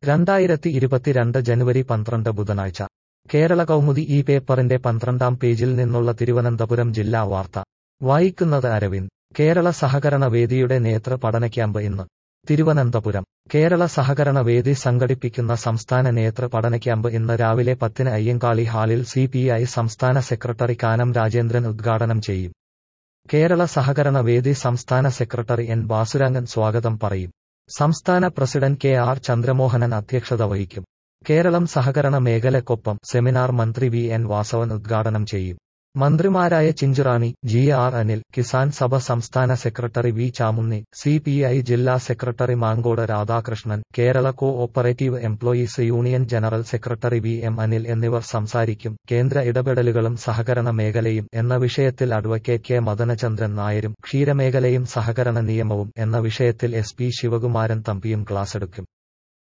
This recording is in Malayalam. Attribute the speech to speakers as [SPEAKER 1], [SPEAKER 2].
[SPEAKER 1] രണ്ടായിരത്തി ഇരുപത്തിരണ്ട് ജനുവരി പന്ത്രണ്ട് ബുധനാഴ്ച കേരള കൗമുദി ഈ പേപ്പറിന്റെ പന്ത്രണ്ടാം പേജിൽ നിന്നുള്ള തിരുവനന്തപുരം ജില്ലാ വാർത്ത വായിക്കുന്നത് അരവിന്ദ് കേരള സഹകരണ വേദിയുടെ നേതൃ പഠന ക്യാമ്പ് ഇന്ന് തിരുവനന്തപുരം കേരള സഹകരണ വേദി സംഘടിപ്പിക്കുന്ന സംസ്ഥാന നേതൃ പഠന ക്യാമ്പ് ഇന്ന് രാവിലെ പത്തിന് Ayyankali hall C P I സംസ്ഥാന സെക്രട്ടറി കാനം രാജേന്ദ്രൻ ഉദ്ഘാടനം ചെയ്യും കേരള സഹകരണ വേദി സംസ്ഥാന സെക്രട്ടറി എൻ ബാസുരാംഗൻ സ്വാഗതം പറയും സംസ്ഥാന പ്രസിഡന്റ് കെ ആർ ചന്ദ്രമോഹനൻ അധ്യക്ഷത വഹിക്കും കേരളം സഹകരണ മേഖലക്കൊപ്പം സെമിനാർ മന്ത്രി വി എൻ വാസവൻ ഉദ്ഘാടനം ചെയ്യും മന്ത്രിമാരായ ചിഞ്ചുറാണി ജി ആർ അനിൽ കിസാൻ സഭ സംസ്ഥാന സെക്രട്ടറി V Chamunni C P I ജില്ലാ സെക്രട്ടറി Mankode Radhakrishnan Kerala cooperative employees union general secretary V M Anil എന്നിവർ സംസാരിക്കും കേന്ദ്ര ഇടപെടലുകളും സഹകരണ മേഖലയും എന്ന വിഷയത്തിൽ അഡ്വക്കേറ്റ് കെ മദനചന്ദ്രൻ നായരും ക്ഷീരമേഖലയും സഹകരണ നിയമവും എന്ന വിഷയത്തിൽ എസ് പി ശിവകുമാരൻ തമ്പിയും ക്ലാസെടുക്കും